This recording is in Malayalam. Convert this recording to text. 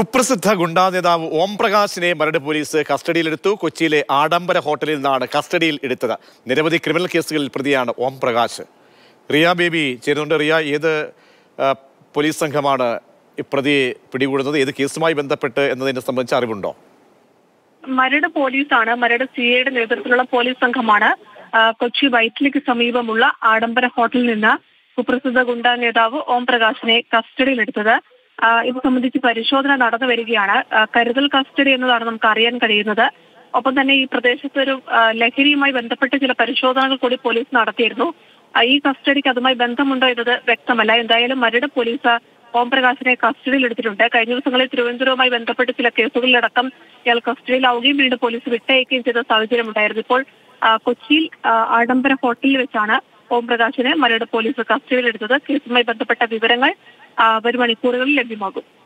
കുപ്രസിദ്ധ ഗുണ്ടാ നേതാവ് ഓം പ്രകാശിനെ മരട് പോലീസ് കസ്റ്റഡിയിലെടുത്തു കൊച്ചിയിലെ ആഡംബര ഹോട്ടലിൽ നിന്നാണ് കസ്റ്റഡിയിൽ എടുത്തത് നിരവധി ക്രിമിനൽ കേസുകളിൽ പ്രതിയാണ് ഓം പ്രകാശ് റിയ ബേബി ചേരുന്നുണ്ട് റിയ ഏത് ആ, പോലീസ് സംഘമാണ് ഈ പ്രതിയെ പിടികൂടുന്നത് ഏത് കേസുമായി ബന്ധപ്പെട്ട് എന്നതിനെ സംബന്ധിച്ച് അറിവുണ്ടോ മരട് പോലീസാണ് മരട് സി ഐയുടെ നേതൃത്വത്തിലുള്ള പോലീസ് സംഘമാണ് ആ, കൊച്ചി വൈറ്റിലിക്ക് സമീപമുള്ള ആഡംബര ഹോട്ടലിൽ നിന്ന് സുപ്രസിദ്ധ ഗുണ്ടാ നേതാവ് ഓം പ്രകാശിനെ കസ്റ്റഡിയിലെടുത്തത് ആ, ഇത് സംബന്ധിച്ച് പരിശോധന നടന്നു വരികയാണ് ആ, കരുതൽ കസ്റ്റഡി എന്നതാണ് നമുക്ക് അറിയാൻ കഴിയുന്നത് ഒപ്പം തന്നെ ഈ പ്രദേശത്ത് ഒരു ആ, ലഹരിയുമായി ബന്ധപ്പെട്ട് ചില പരിശോധനകൾ കൂടി പോലീസ് നടത്തിയിരുന്നു ആ, ഈ കസ്റ്റഡിക്ക് അതുമായി ബന്ധമുണ്ടോ എന്നത് വ്യക്തമല്ല എന്തായാലും മരട് പോലീസ് ഓം പ്രകാശിനെ കസ്റ്റഡിയിൽ എടുത്തിട്ടുണ്ട് കഴിഞ്ഞ ദിവസങ്ങളിൽ തിരുവനന്തപുരവുമായി ബന്ധപ്പെട്ട് ചില കേസുകളിലടക്കം ഇയാൾ കസ്റ്റഡിയിലാവുകയും പിന്നീട് പോലീസ് വിട്ടയക്കുകയും ചെയ്ത സാഹചര്യം ഉണ്ടായിരുന്നു ഇപ്പോൾ ആ, കൊച്ചിയിൽ ആ, ആഡംബര ഹോട്ടലിൽ വെച്ചാണ് ഓം പ്രകാശിനെ മരട് പോലീസ് കസ്റ്റഡിയിലെടുത്തത് കേസുമായി ബന്ധപ്പെട്ട വിവരങ്ങൾ ആ, വരും മണിക്കൂറുകളിൽ ലഭ്യമാകും